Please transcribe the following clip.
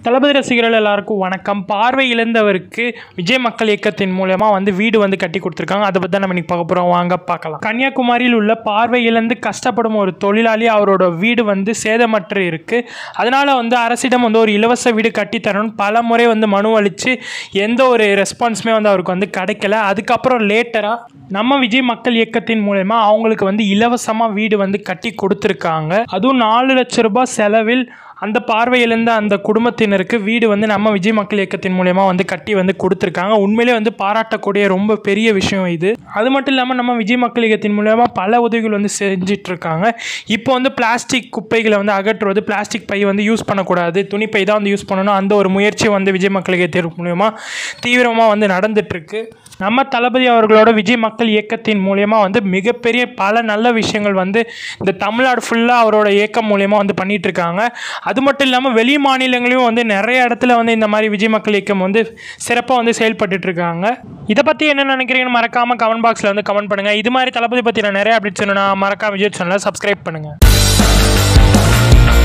தளபதி ரசிகர்கள் எல்லாருக்கும் வணக்கம் பார்வை இழந்தவருக்கு விஜய் மக்கள் இயக்கத்தின் மூலமா வந்து வீடு வந்து கட்டி கொடுத்துருக்காங்க அதை பற்றி தான் நம்ம இன்னைக்கு பார்க்க போகிறோம் வாங்க பார்க்கலாம் கன்னியாகுமரியில் உள்ள பார்வை இழந்து கஷ்டப்படும் ஒரு தொழிலாளி அவரோட வீடு வந்து சேதமற்று இருக்கு அதனால வந்து அரசிடம் வந்து ஒரு இலவச வீடு கட்டி தரணும்னு பல முறை வந்து மனு அளித்து எந்த ஒரு ரெஸ்பான்ஸுமே வந்து அவருக்கு வந்து கிடைக்கல அதுக்கப்புறம் லேட்டராக நம்ம விஜய் மக்கள் இயக்கத்தின் மூலயமா அவங்களுக்கு வந்து இலவசமாக வீடு வந்து கட்டி கொடுத்துருக்காங்க அதுவும் நாலு லட்ச ரூபாய் செலவில் அந்த பார்வையிலிருந்த அந்த குடும்பத்தினருக்கு வீடு வந்து நம்ம விஜய் மக்கள் இயக்கத்தின் மூலயமா வந்து கட்டி வந்து கொடுத்துருக்காங்க உண்மையிலே வந்து பாராட்டக்கூடிய ரொம்ப பெரிய விஷயம் இது அது மட்டும் இல்லாமல் நம்ம விஜய் மக்கள் இயக்கத்தின் மூலயமா பல உதவிகள் வந்து செஞ்சிட்டு இருக்காங்க இப்போ வந்து பிளாஸ்டிக் குப்பைகளை வந்து அகற்றுவது பிளாஸ்டிக் பை வந்து யூஸ் பண்ணக்கூடாது துணிப்பை தான் வந்து யூஸ் பண்ணணும் அந்த ஒரு முயற்சி வந்து விஜய் மக்கள் இயக்கத்தின் மூலயமா தீவிரமாக வந்து நடந்துட்டுருக்கு நம்ம தளபதி அவர்களோட விஜய் மக்கள் இயக்கத்தின் மூலயமா வந்து மிகப்பெரிய பல நல்ல விஷயங்கள் வந்து இந்த தமிழ்நாடு ஃபுல்லாக அவரோட இயக்கம் மூலயமா வந்து பண்ணிட்டு இருக்காங்க அது மட்டும் இல்லாமல் வெளி மாநிலங்களையும் வந்து நிறைய இடத்துல வந்து இந்த மாதிரி விஜய் மக்கள் இயக்கம் வந்து சிறப்பாக வந்து செயல்பட்டுட்டு இருக்காங்க இதை பற்றி என்ன நினைக்கிறீங்கன்னு மறக்காமல் கமெண்ட் பாக்ஸில் வந்து கமெண்ட் பண்ணுங்கள் இது மாதிரி தளபதி பற்றி நான் நிறைய அப்டேட் சொன்னா மறக்காம விஜய் சேனலை சப்ஸ்கிரைப் பண்ணுங்கள்